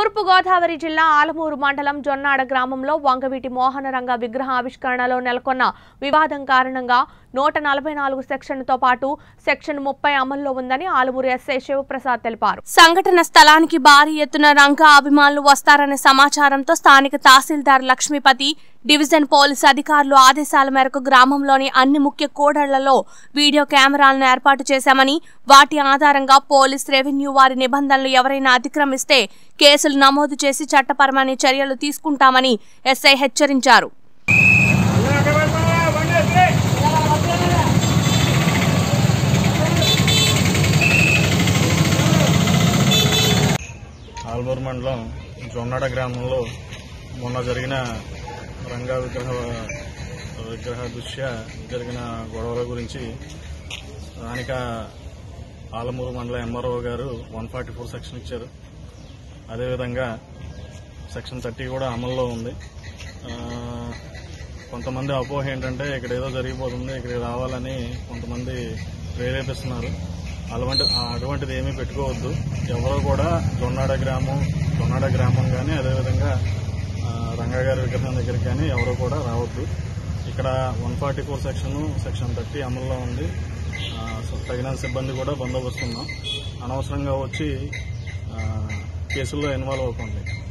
తూర్పు గోదావరి జిల్లా ఆలమూరు మండలం జొన్నాడ గ్రామంలో వంగవీటి మోహనరంగ విగ్రహ ఆవిష్కరణలో నెలకొన్న వివాదం కారణంగా నూట నలభై నాలుగు సెక్షన్తో పాటు సెక్షన్ ముప్పై అమల్లో ఉందని ఆలమూరు ఎస్ఐ శివప్రసాద్ తెలిపారు సంఘటన స్థలానికి భారీ ఎత్తున రంగ అభిమానులు వస్తారనే సమాచారంతో స్థానిక తహసీల్దార్ లక్ష్మీపతి డివిజన్ పోలీసు అధికారులు ఆదేశాల మేరకు గ్రామంలోని అన్ని ముఖ్య కూడళ్లలో వీడియో కెమెరాలను ఏర్పాటు చేశామని వాటి ఆధారంగా పోలీస్ రెవెన్యూ వారి నిబంధనలు ఎవరైనా అతిక్రమిస్తే కేసులు నమోదు చేసి చట్టపరమైన చర్యలు తీసుకుంటామని ఎస్ఐ హెచ్చరించారు ఆల్మూరు మండలం జొన్నాడ గ్రామంలో మొన్న జరిగిన రంగా విగ్రహ విగ్రహ దృష్ట్యా జరిగిన గొడవల గురించి స్థానిక ఆలమూరు మండల ఎంఆర్ఓ గారు వన్ ఫార్టీ ఫోర్ సెక్షన్ ఇచ్చారు అదేవిధంగా సెక్షన్ థర్టీ కూడా అమల్లో ఉంది ఆ, కొంతమంది అపోహ ఏంటంటే ఇక్కడ ఏదో జరిగిపోతుంది ఇక్కడికి రావాలని కొంతమంది ప్రేరేపిస్తున్నారు అటువంటి అటువంటిది ఏమీ పెట్టుకోవద్దు ఎవరో కూడా జొన్నాడ గ్రామం జొన్నాడ గ్రామం కానీ అదేవిధంగా ఆ, రంగా గారి విగ్రహం దగ్గరికి కానీ ఎవరు కూడా రావద్దు ఇక్కడ one forty four section section thirty అమల్లో ఉంది ఆ, సో తగినంత సిబ్బంది కూడా బందోబస్తున్నాం అనవసరంగా వచ్చి ఆ, కేసుల్లో ఇన్వాల్వ్ అవ్వకండి